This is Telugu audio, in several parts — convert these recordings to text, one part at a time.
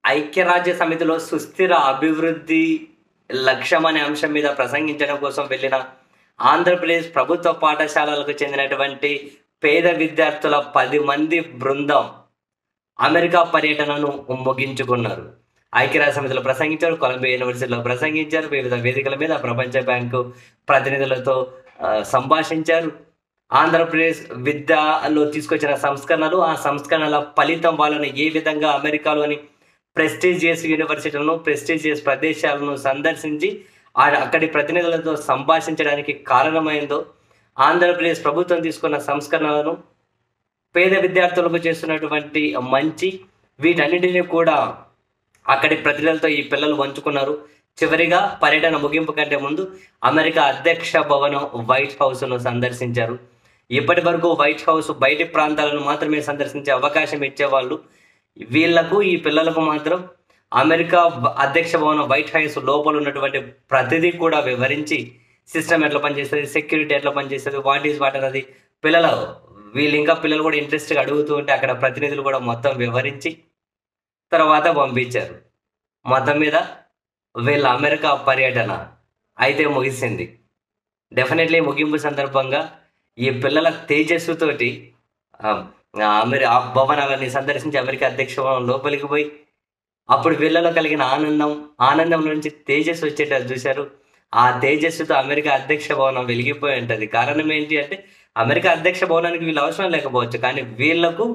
ఐక్యరాజ్య సమితిలో సుస్థిర అభివృద్ధి లక్ష్యం అనే అంశం మీద ప్రసంగించడం కోసం వెళ్ళిన ఆంధ్రప్రదేశ్ ప్రభుత్వ పాఠశాలలకు చెందినటువంటి పేద విద్యార్థుల పది మంది బృందం అమెరికా పర్యటనను ముగించుకున్నారు ఐక్యరాజ్య సమితిలో ప్రసంగించారు కొలంబియా యూనివర్సిటీలో ప్రసంగించారు వివిధ వేదికల మీద ప్రపంచ బ్యాంకు ప్రతినిధులతో ఆ, సంభాషించారు ఆంధ్రప్రదేశ్ విద్యలో తీసుకొచ్చిన సంస్కరణలు ఆ సంస్కరణల ఫలితం వాళ్ళని ఏ విధంగా అమెరికాలోని ప్రెస్టీజియస్ యూనివర్సిటీలను ప్రెస్టీజియస్ ప్రదేశాలను సందర్శించి ఆ- అక్కడి ప్రతినిధులతో సంభాషించడానికి కారణమైందో ఆంధ్రప్రదేశ్ ప్రభుత్వం తీసుకున్న సంస్కరణలను పేద విద్యార్థులకు చేస్తున్నటువంటి మంచి వీటన్నిటిని కూడా అక్కడి ప్రతినిధులతో ఈ పిల్లలు పంచుకున్నారు చివరిగా పర్యటన ముగింపు కంటే ముందు అమెరికా అధ్యక్ష భవనం వైట్ హౌస్ను సందర్శించారు ఇప్పటి వరకు వైట్ హౌస్ బయటి ప్రాంతాలను మాత్రమే సందర్శించే అవకాశం ఇచ్చేవాళ్ళు వీళ్లకు ఈ పిల్లలకు మాత్రం అమెరికా బ- అధ్యక్ష భవనం వైట్ హౌస్ లోపల ఉన్నటువంటి ప్రతిదీ కూడా వివరించి సిస్టమ్ ఎట్లా పనిచేస్తుంది సెక్యూరిటీ ఎట్లా పనిచేస్తుంది వాట్ ఈస్ వాట్ అనేది పిల్లలు వీళ్ళు ఇంకా పిల్లలు కూడా ఇంట్రెస్ట్గా అడుగుతూ ఉంటే అక్కడ ప్రతినిధులు కూడా మొత్తం వివరించి తర్వాత పంపించారు మొత్తం మీద వీళ్ళ అమెరికా పర్యటన అయితే ముగిసింది డెఫినెట్లీ ముగింపు సందర్భంగా ఈ పిల్లల తేజస్సుతోటి ఆ, ఆ అమెరి ఆ భవనాలని సందర్శించి అమెరికా అధ్యక్ష భవనం లోపలికి పోయి అప్పుడు వీళ్ళలో కలిగిన ఆనందం ఆనందం నుంచి తేజస్సు వచ్చేటట్టు చూశారు ఆ తేజస్సుతో అమెరికా అధ్యక్ష భవనం వెలిగిపోయి ఉంటుంది కారణం ఏంటి అంటే అమెరికా అధ్యక్ష భవనానికి వీళ్ళు అవసరం లేకపోవచ్చు కానీ వీళ్ళకు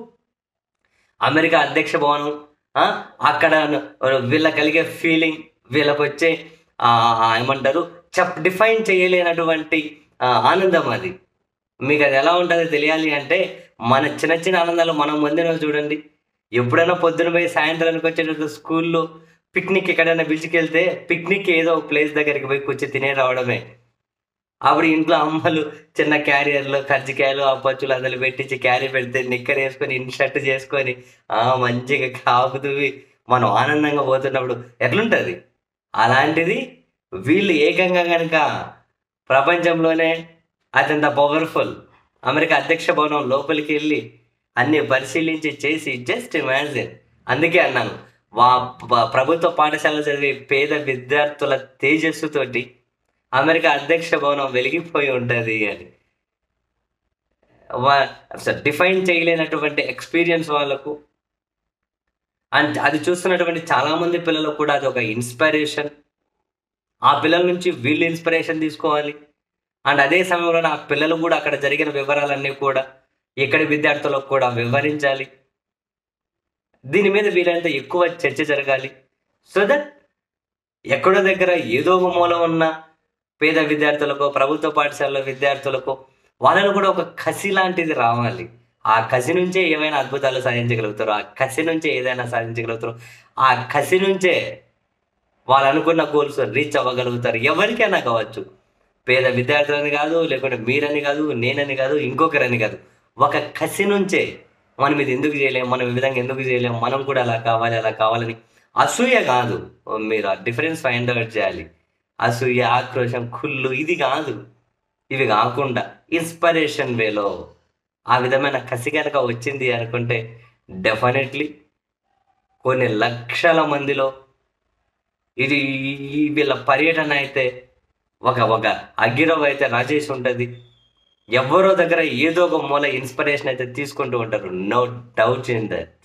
అమెరికా అధ్యక్ష భవనం ఆ, అక్కడ వీళ్ళ కలిగే ఫీలింగ్ వీళ్ళకి వచ్చే ఆ, ఆ, ఏమంటారు చెప్ డిఫైన్ చేయలేనటువంటి ఆ, ఆనందం అది మీకు అది ఎలా ఉంటుందో తెలియాలి అంటే మన చిన్న చిన్న ఆనందాలు మనం పొందిన చూడండి ఎప్పుడైనా పొద్దున పోయి సాయంత్రానికి వచ్చేటప్పుడు స్కూల్లో పిక్నిక్ ఎక్కడైనా పిలిచికెళ్తే పిక్నిక్ ఏదో ఒక ప్లేస్ దగ్గరికి పోయి కూర్చొని తినే రావడమే అప్పుడు ఇంట్లో అమ్మలు చిన్న క్యారియర్లు కజ్జికాయలు అప్పచ్చులు అందులో పెట్టించి క్యారీ పెడితే నిక్కర్ వేసుకొని ఇన్ షర్ట్ చేసుకొని ఆ మంచిగా కాపుతువి మనం ఆనందంగా పోతున్నప్పుడు ఎట్లుంటుంది అలాంటిది వీళ్ళు ఏకంగా కనుక ప్రపంచంలోనే అత్యంత పవర్ఫుల్ అమెరికా అధ్యక్ష భవనం లోపలికి వెళ్ళి అన్ని పరిశీలించి చేసి జస్ట్ ఇమాజిన్ అందుకే అన్నాను వా ప- ప్రభుత్వ పాఠశాల చదివే పేద విద్యార్థుల తేజస్సుతోటి అమెరికా అధ్యక్ష భవనం వెలిగిపోయి ఉంటుంది అని డిఫైన్ చేయలేనటువంటి ఎక్స్పీరియన్స్ వాళ్ళకు అండ్ అది చూస్తున్నటువంటి చాలా మంది పిల్లలకు కూడా అది ఒక ఇన్స్పిరేషన్ ఆ పిల్లల నుంచి వీళ్ళు ఇన్స్పిరేషన్ తీసుకోవాలి అండ్ అదే సమయంలో ఆ పిల్లలు కూడా అక్కడ జరిగిన వివరాలన్నీ కూడా ఇక్కడి విద్యార్థులకు కూడా వివరించాలి దీని మీద వీలైనంత ఎక్కువ చర్చ జరగాలి సో దట్ ఎక్కడో దగ్గర ఏదో ఒక మూల ఉన్న పేద విద్యార్థులకు ప్రభుత్వ పాఠశాలలో విద్యార్థులకు వాళ్ళను కూడా ఒక కసి లాంటిది రావాలి ఆ కసి నుంచే ఏమైనా అద్భుతాలు సాధించగలుగుతారు ఆ కసి నుంచే ఏదైనా సాధించగలుగుతారు ఆ కసి నుంచే వాళ్ళు అనుకున్న గోల్స్ రీచ్ అవ్వగలుగుతారు ఎవరికైనా కావచ్చు పేద విద్యార్థులని కాదు లేకుంటే మీరని కాదు నేనని కాదు ఇంకొకరని కాదు ఒక కసి నుంచే మనం ఇది ఎందుకు చేయలేము మనం ఈ విధంగా ఎందుకు చేయలేము మనం కూడా అలా కావాలి అలా కావాలని అసూయ కాదు మీరు ఆ డిఫరెన్స్ ఫైండ్ అవుట్ చేయాలి అసూయ ఆక్రోశం కుళ్ళు ఇది కాదు ఇవి కాకుండా ఇన్స్పిరేషన్ వేలో ఆ విధమైన కసి కనుక వచ్చింది అనుకుంటే డెఫినెట్లీ కొన్ని లక్షల మందిలో ఇది ఈ వీళ్ళ పర్యటన అయితే ఒక ఒక అగ్గిరవ్ అయితే రాజేష్ ఉంటుంది ఎవరో దగ్గర ఏదో ఒక మూల ఇన్స్పిరేషన్ అయితే తీసుకుంటూ ఉంటారు నో డౌట్ ఇన్ దట్